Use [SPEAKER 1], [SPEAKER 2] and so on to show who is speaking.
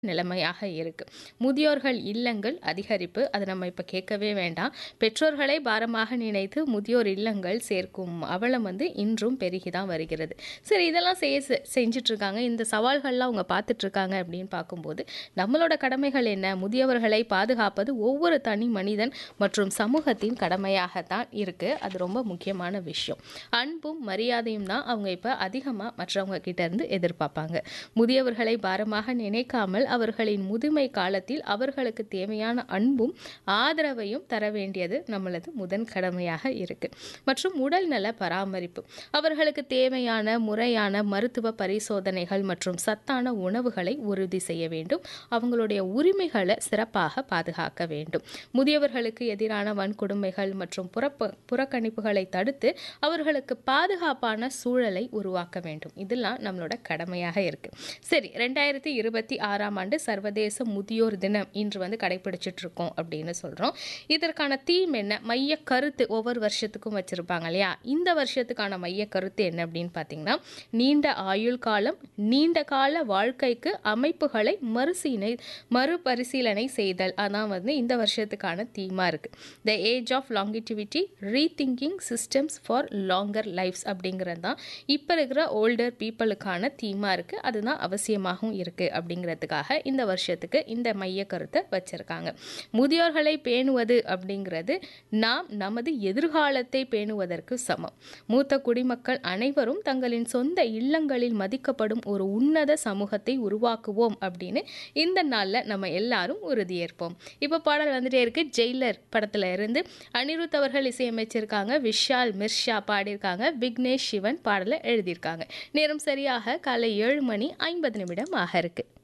[SPEAKER 1] நிலைமையாக இருக்கு. முதியோர்கள் இல்லங்கள் அதிகரிப்பு. அது நம்ம இப்ப கேட்கவே வேண்டாம். பெற்றோர்களை பாரமாக நினைத்து முதியோர் இல்லங்கள் சேர்க்கும் அவலம் வந்து இன்றும் பெருகி தான் வருகிறது. சரி இதெல்லாம் செய செ செஞ்சுட்ருக்காங்க. இந்த சவால்கள்லாம் அவங்க பார்த்துட்ருக்காங்க அப்படின்னு பார்க்கும்போது, நம்மளோட கடமைகள் என்ன? முதியவர்களை பாதுகாப்பது ஒவ்வொரு தனி மனிதன் மற்றும் சமூகத்தின் கடமையாகத்தான் இருக்கு. அது ரொம்ப முக்கியமான விஷயம். அன்பும், மரியாதையும் தான் அவங்க இப்ப அதிகமா மற்றவங்க கிட்ட இருந்து எதிர்பார்ப்பாங்க. முதியவர்களை பாரமாக நினைக்காமல் அவர்களின் முதுமை காலத்தில் அவர்களுக்கு தேவையான அன்பும், ஆதரவையும் தர வேண்டியது நம்மளது முதன் கடமையாக இருக்கு. மற்றும் உடல்நல பராமரிப்பு. அவர்களுக்கு தேவையான முறையான மருத்துவ பரிசோதனைகள் மற்றும் சத்தான உணவுகளை உறுதி செய்ய வேண்டும். அவங்களுடைய உரிமைகள சிறப்பாக பாதுகாக்க வேண்டும். முதியவர்களுக்கு எதிரான வன்கொடுமைகள் மற்றும் புறப்ப புறக்கணிப்புகளை தடுத்து, அவர்களுக்கு பாதுகாப்பான சூழலை உருவாக்க வேண்டும். இதெல்லாம் நம்மளோட கடமையாக இருக்கு. சரி 2026ஆம் ஆண்டு சர்வதேச முதியோர் தினம் இன்று வந்து கடைபிடிச்சிட்டு இருக்கோம் அப்படின்னு சொல்றோம். இதற்கான தீம் என்ன? மையக் கருத்து ஒவ்வொரு வருஷத்துக்கும் வச்சிருப்பாங்க இல்லையா? இந்த வருஷத்துக்கான மையக் கருத்து என்ன அப்படின்னு பார்த்தீங்கன்னா, நீண்ட ஆயுள் காலம், நீண்ட கால வாழ்க்கைக்கு அமைப்புகளை மறுசீனை மறுபரிசீலனை செய்தல். அதான் வந்து இந்த வருஷத்துக்கான தீமா இருக்கு. The age of longevity rethinking systems for longer lifes அப்படிங்கிறது தான் இப்ப இருக்கிற ஓல்டர் பீப்பிளுக்கான தீமா இருக்கு. அதுதான் அவசியமாகவும் இருக்கு அப்படிங்கிறதுக்காக இந்த வருஷத்துக்கு இந்த மையக் கருத்த வச்சிருக்காங்க. முதியோர்களை பேணுவது அப்படிங்கிறது நாம் நமது எதிர்காலத்தை பேணுவதற்கு சமம். மூத்த குடிமக்கள் அனைவரும் தங்களின் சொந்த இல்லங்களில் மதிக்கப்படும் ஒரு உன்னத சமூகத்தை உருவாக்குவோம் அப்படின்னு இந்த நாள்ல நம்ம எல்லாரும் உறுதியேற்போம். இப்ப பாடல் வந்துட்டே இருக்கு. ஜெயிலர் படத்துல இருந்து அனிருத் அவர்கள் இசையமைச்சிருக்காங்க. விஷால், மிர்ஷா பாடியிருக்காங்க. விக்னேஷ் சிவன் பாடல எழுதியிருக்காங்க. நேரம் சரியாக காலை 7 மணி 50 நிமிடம் ஆக இருக்கு.